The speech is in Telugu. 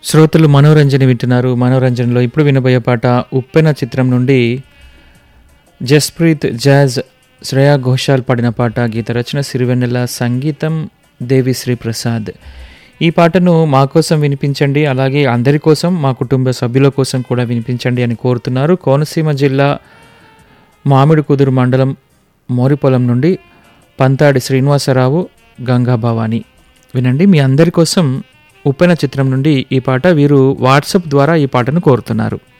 శ్రోతలు మనోరంజన వింటున్నారు మనోరంజనలో ఇప్పుడు వినబోయే పాట ఉప్పెన చిత్రం నుండి జస్ప్రీత్ జాజ్ శ్రేయా ఘోషాల్ పాడిన పాట గీత రచన సిరివెన్నెల సంగీతం దేవిశ్రీ ప్రసాద్ ఈ పాటను మా కోసం వినిపించండి అలాగే అందరి కోసం మా కుటుంబ సభ్యుల కోసం కూడా వినిపించండి అని కోరుతున్నారు కోనసీమ జిల్లా మామిడి కుదురు మండలం మోరిపొలం నుండి పంతాడి శ్రీనివాసరావు గంగా భవాని వినండి మీ అందరి కోసం ఉప్పెన చిత్రం నుండి ఈ పాట వీరు వాట్సాప్ ద్వారా ఈ పాటను కోరుతున్నారు